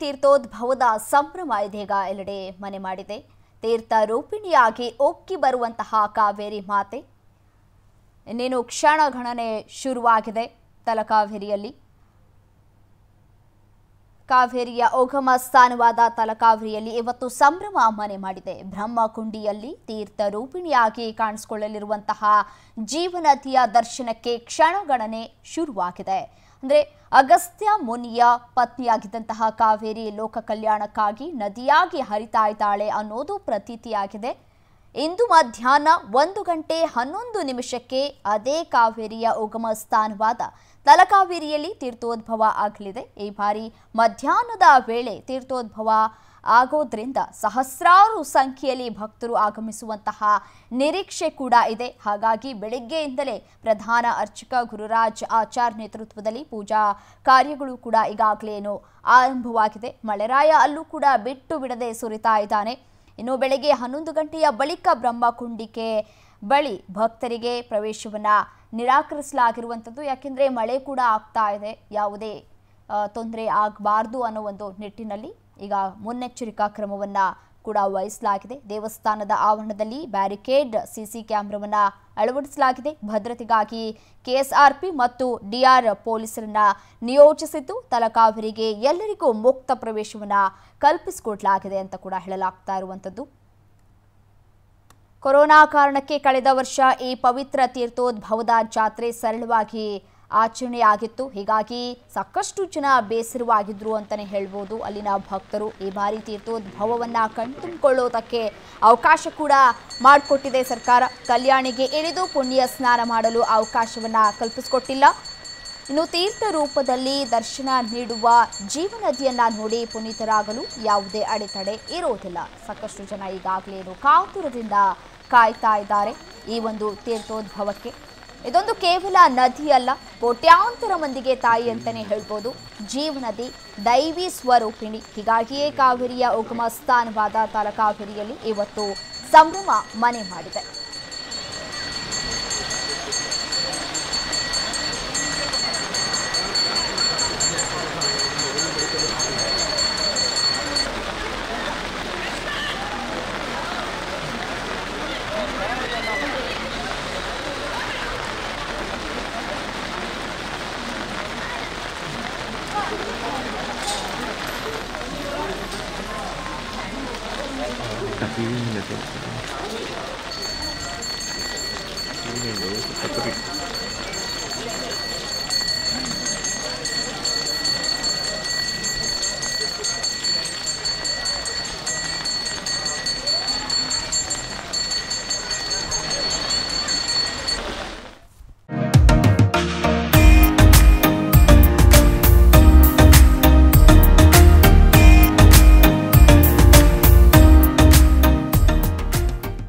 ತೀರ್ಥೋದ್ಭವದ ಸಂಭ್ರಮ ಇದೀಗ ಎಲ್ಲೆಡೆ ಮನೆ ಮಾಡಿದೆ ತೀರ್ಥ ರೂಪಿಣಿಯಾಗಿ ಒಕ್ಕಿ ಬರುವಂತಹ ಕಾವೇರಿ ಮಾತೆ ಇನ್ನೇನು ಕ್ಷಣ ಗಣನೆ ಶುರುವಾಗಿದೆ ತಲಕಾವೇರಿಯಲ್ಲಿ ಕಾವೇರಿಯ ಉಗಮ ಸ್ಥಾನವಾದ ತಲಕಾವೇರಿಯಲ್ಲಿ ಇವತ್ತು ಸಂಭ್ರಮ ಮನೆ ಮಾಡಿದೆ ಬ್ರಹ್ಮಕುಂಡಿಯಲ್ಲಿ ತೀರ್ಥ ರೂಪಿಣಿಯಾಗಿ ಕಾಣಿಸಿಕೊಳ್ಳಲಿರುವಂತಹ ಜೀವನದಿಯ ದರ್ಶನಕ್ಕೆ ಕ್ಷಣಗಣನೆ ಶುರುವಾಗಿದೆ ಅಂದ್ರೆ ಅಗಸ್ತ್ಯ ಮುನಿಯ ಪತ್ನಿಯಾಗಿದ್ದಂತಹ ಕಾವೇರಿ ಲೋಕ ಕಲ್ಯಾಣಕ್ಕಾಗಿ ನದಿಯಾಗಿ ಹರಿತಾ ಇದ್ದಾಳೆ ಅನ್ನೋದು ಪ್ರತೀತಿಯಾಗಿದೆ ಇಂದು ಮಧ್ಯಾಹ್ನ ಒಂದು ಗಂಟೆ ಹನ್ನೊಂದು ನಿಮಿಷಕ್ಕೆ ಅದೇ ಕಾವೇರಿಯ ಉಗಮ ಸ್ಥಾನವಾದ ತಲಕಾವೇರಿಯಲ್ಲಿ ತೀರ್ಥೋದ್ಭವ ಆಗಲಿದೆ ಈ ಬಾರಿ ಮಧ್ಯಾಹ್ನದ ವೇಳೆ ತೀರ್ಥೋದ್ಭವ ಆಗೋದ್ರಿಂದ ಸಹಸ್ರಾರು ಸಂಖ್ಯೆಯಲ್ಲಿ ಭಕ್ತರು ಆಗಮಿಸುವಂತಹ ನಿರೀಕ್ಷೆ ಕೂಡ ಇದೆ ಹಾಗಾಗಿ ಬೆಳಗ್ಗೆಯಿಂದಲೇ ಪ್ರಧಾನ ಅರ್ಚಕ ಗುರುರಾಜ್ ಆಚಾರ್ ನೇತೃತ್ವದಲ್ಲಿ ಪೂಜಾ ಕಾರ್ಯಗಳು ಕೂಡ ಈಗಾಗಲೇ ಏನು ಆರಂಭವಾಗಿದೆ ಮಳೆರಾಯ ಅಲ್ಲೂ ಕೂಡ ಬಿಟ್ಟು ಬಿಡದೆ ಸುರಿತಾ ಇದ್ದಾನೆ ಇನ್ನು ಬೆಳಗ್ಗೆ ಹನ್ನೊಂದು ಗಂಟೆಯ ಬಳಿಕ ಬ್ರಹ್ಮಕುಂಡಿಕೆ ಬಳಿ ಭಕ್ತರಿಗೆ ಪ್ರವೇಶವನ್ನ ನಿರಾಕರಿಸಲಾಗಿರುವಂಥದ್ದು ಯಾಕೆಂದ್ರೆ ಮಳೆ ಕೂಡ ಆಗ್ತಾ ಇದೆ ಯಾವುದೇ ತೊಂದರೆ ಆಗಬಾರ್ದು ಅನ್ನೋ ಒಂದು ನಿಟ್ಟಿನಲ್ಲಿ ಈಗ ಮುನ್ನೆಚ್ಚರಿಕಾ ಕ್ರಮವನ್ನ ಕೂಡ ವಹಿಸಲಾಗಿದೆ ದೇವಸ್ಥಾನದ ಆವರಣದಲ್ಲಿ ಬ್ಯಾರಿಕೇಡ್ ಸಿಸಿ ಕ್ಯಾಮೆರಾವನ್ನ ಅಳವಡಿಸಲಾಗಿದೆ ಭದ್ರತೆಗಾಗಿ ಕೆಎಸ್ಆರ್ಪಿ ಮತ್ತು ಡಿಆರ್ ಪೊಲೀಸರನ್ನ ನಿಯೋಜಿಸಿದ್ದು ತಲಕಾವೇರಿಗೆ ಎಲ್ಲರಿಗೂ ಮುಕ್ತ ಪ್ರವೇಶವನ್ನ ಕಲ್ಪಿಸಿಕೊಡ್ಲಾಗಿದೆ ಅಂತ ಕೂಡ ಹೇಳಲಾಗ್ತಾ ಇರುವಂಥದ್ದು ಕೊರೋನಾ ಕಾರಣಕ್ಕೆ ಕಳೆದ ವರ್ಷ ಈ ಪವಿತ್ರ ತೀರ್ಥೋದ್ಭವದ ಜಾತ್ರೆ ಸರಳವಾಗಿ ಆಚರಣೆಯಾಗಿತ್ತು ಹೀಗಾಗಿ ಸಾಕಷ್ಟು ಜನ ಬೇಸರವಾಗಿದ್ರು ಅಂತಲೇ ಹೇಳ್ಬೋದು ಅಲ್ಲಿನ ಭಕ್ತರು ಈ ಬಾರಿ ತೀರ್ಥೋದ್ಭವವನ್ನು ಕಣ್ತುಂಬಿಕೊಳ್ಳೋದಕ್ಕೆ ಅವಕಾಶ ಕೂಡ ಮಾಡಿಕೊಟ್ಟಿದೆ ಸರ್ಕಾರ ಕಲ್ಯಾಣಿಗೆ ಇಳಿದು ಪುಣ್ಯ ಸ್ನಾನ ಮಾಡಲು ಅವಕಾಶವನ್ನು ಕಲ್ಪಿಸಿಕೊಟ್ಟಿಲ್ಲ ಇನ್ನು ತೀರ್ಥ ರೂಪದಲ್ಲಿ ದರ್ಶನ ನೀಡುವ ಜೀವನದಿಯನ್ನ ನೋಡಿ ಪುನೀತರಾಗಲು ಯಾವುದೇ ಅಡೆತಡೆ ಇರೋದಿಲ್ಲ ಸಾಕಷ್ಟು ಜನ ಈಗಾಗಲೇ ಏನು ಕಾತುರದಿಂದ ಕಾಯ್ತಾ ಇದ್ದಾರೆ ಈ ಒಂದು ತೀರ್ಥೋದ್ಭವಕ್ಕೆ ಇದೊಂದು ಕೇವಲ ನದಿ ಅಲ್ಲ ಕೋಟ್ಯಾಂತರ ಮಂದಿಗೆ ತಾಯಿ ಅಂತಾನೆ ಹೇಳ್ಬೋದು ಜೀವನದಿ ದೈವಿ ಸ್ವರೂಪಿಣಿ ಹೀಗಾಗಿಯೇ ಕಾವೇರಿಯ ಉಗಮ ಸ್ಥಾನವಾದ ತಲಕಾವೇರಿಯಲ್ಲಿ ಇವತ್ತು ಸಂಭ್ರಮ ಮನೆ ಮಾಡಿದೆ Tapi ini nanti. Ini loh, satu